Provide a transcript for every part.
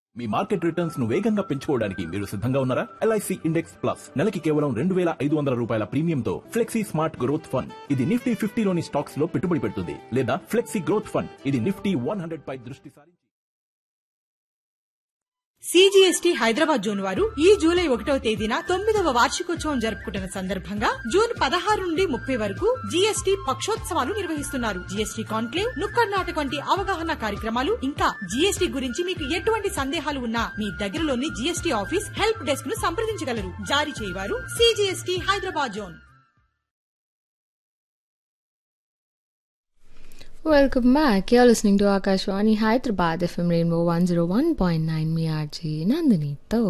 మీ market returns ను వేగంగా పెంచుకోవడానికి మీరు సిద్ధంగా ఉన్నారా ఎల్ఐసి ఇండెక్స్ ప్లస్ నెలకి కేవలం రెండు వేల ఐదు వందల రూపాయల ప్రీమియంతో ఫ్లెక్సీ స్మార్ట్ గ్రోత్ ఫండ్ ఇది నిఫ్టీ ఫిఫ్టీలోని స్టాక్స్ లో పెట్టుబడి పెడుతుంది లేదా ఫ్లెక్సీ గ్రోత్ ఫండ్ ఇది నిఫ్టీ వన్ హండ్రెడ్ పై దృష్టి సారించి సిజిఎస్టి హైదరాబాద్ జోన్ వారు ఈ జూలై ఒకటవ తేదీన తొమ్మిదవ వార్షికోత్సవం జరుపుకుంటున్న సందర్భంగా జూన్ పదహారు నుండి ముప్పై వరకు జీఎస్టీ పక్షోత్సవాలు నిర్వహిస్తున్నారు జీఎస్టీ కాన్క్లేవ్ నుక్కడ్ నాటక వంటి అవగాహన కార్యక్రమాలు ఇంకా జీఎస్టీ గురించి మీకు ఎటువంటి సందేహాలు ఉన్నా మీ దగ్గరలోని జీఎస్టీ ఆఫీస్ హెల్ప్ డెస్క్ ను సంప్రదించగలరు జారీ చేయవారు C G S T Hyderabad zone Welcome back. You're listening to Akashwani Hyderabad FM Rainbow 101.9 మీ ఆర్జీ నందినితో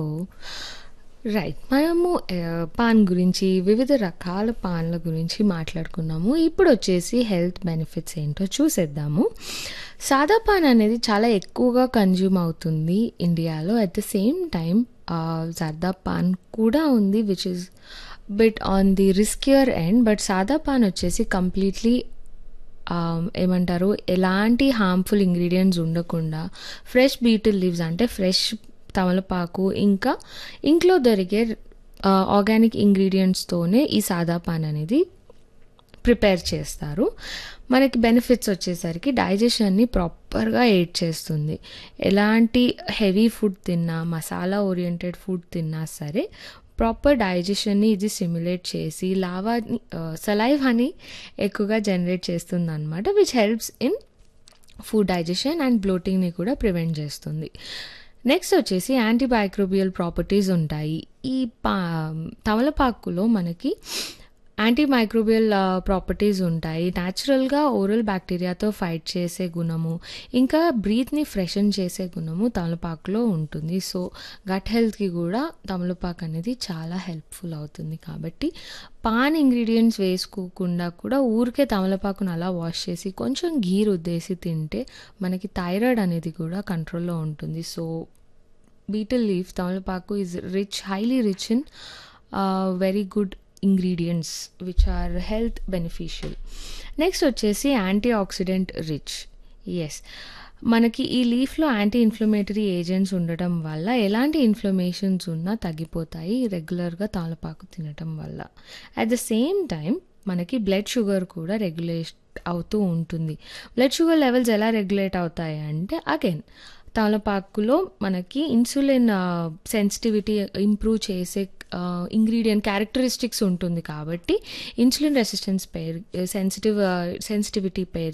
రైట్ మనము ఆ, పాన్ గురించి వివిధ రకాల పాన్ల గురించి మాట్లాడుకున్నాము ఇప్పుడు వచ్చేసి హెల్త్ బెనిఫిట్స్ ఏంటో చూసేద్దాము సాదా పాన్ అనేది చాలా ఎక్కువగా కన్జ్యూమ్ అవుతుంది ఇండియాలో at the same time zarda paan కూడా ఉంది which is bit on the riskier end but సాదా పాన్ వచ్చేసి కంప్లీట్లీ ఆమ్, ఏమంటారు ఎలాంటి హార్మ్ఫుల్ ఇంగ్రీడియంట్స్ ఉండకుండా ఫ్రెష్ బీటిల్ లీవ్స్ అంటే ఫ్రెష్ తమలపాకు ఇంకా ఇంట్లో దొరికే ఆర్గానిక్ ఇంగ్రీడియంట్స్తోనే ఈ సాదా పాన్ అనేది ప్రిపేర్ చేస్తారు మనకి బెనిఫిట్స్ వచ్చేసరికి డైజెషన్ని ప్రాపర్గా ఎయిడ్ చేస్తుంది ఎలాంటి హెవీ ఫుడ్ తిన్నా మసాలా ఓరియంటెడ్ ఫుడ్ తిన్నా సరే ప్రాపర్ డైజెషన్ని ఇది సిమ్యులేట్ చేసి లావాని సలైవాని ఎక్కువగా జనరేట్ చేస్తుంది అనమాట which helps in food digestion and బ్లోటింగ్ని కూడా ప్రివెంట్ చేస్తుంది నెక్స్ట్ వచ్చేసి యాంటీమైక్రోబియల్ ప్రాపర్టీస్ ఉంటాయి ఈ పా తమలపాకులో మనకి యాంటీమైక్రోబియల్ ప్రాపర్టీస్ ఉంటాయి న్యాచురల్గా ఓరల్ బ్యాక్టీరియాతో ఫైట్ చేసే గుణము ఇంకా బ్రీత్ని ఫ్రెషన్ చేసే గుణము తమలపాకులో ఉంటుంది సో గట్ హెల్త్కి కూడా తమలపాకు అనేది చాలా హెల్ప్ఫుల్ అవుతుంది కాబట్టి పాన్ ఇంగ్రీడియంట్స్ వేసుకోకుండా కూడా ఊరికే తమలపాకును అలా వాష్ చేసి కొంచెం ఘీ రుద్దేసి తింటే మనకి థైరాయిడ్ అనేది కూడా కంట్రోల్లో ఉంటుంది సో బీటల్ లీఫ్ తమలపాకు is rich highly rich in very good ingredients which are health beneficial next వచ్చేసి యాంటీ ఆక్సిడెంట్ రిచ్ ఎస్ మనకి ఈ లీఫ్లో యాంటీ ఇన్ఫ్లమేటరీ ఏజెంట్స్ ఉండటం వల్ల ఎలాంటి ఇన్ఫ్లమేషన్స్ ఉన్నా తగ్గిపోతాయి రెగ్యులర్గా తాళపాకు తినటం వల్ల అట్ ద సేమ్ టైం మనకి బ్లడ్ షుగర్ కూడా రెగ్యులేట్ అవుతూ ఉంటుంది బ్లడ్ షుగర్ లెవెల్స్ ఎలా రెగ్యులేట్ అవుతాయి అంటే అగైన్ తమలపాకులో మనకి ఇన్సులిన్ సెన్సిటివిటీ ఇంప్రూవ్ చేసే ఇంగ్రీడియంట్ క్యారెక్టరిస్టిక్స్ ఉంటుంది కాబట్టి insulin resistance pair sensitive sensitivity పేర్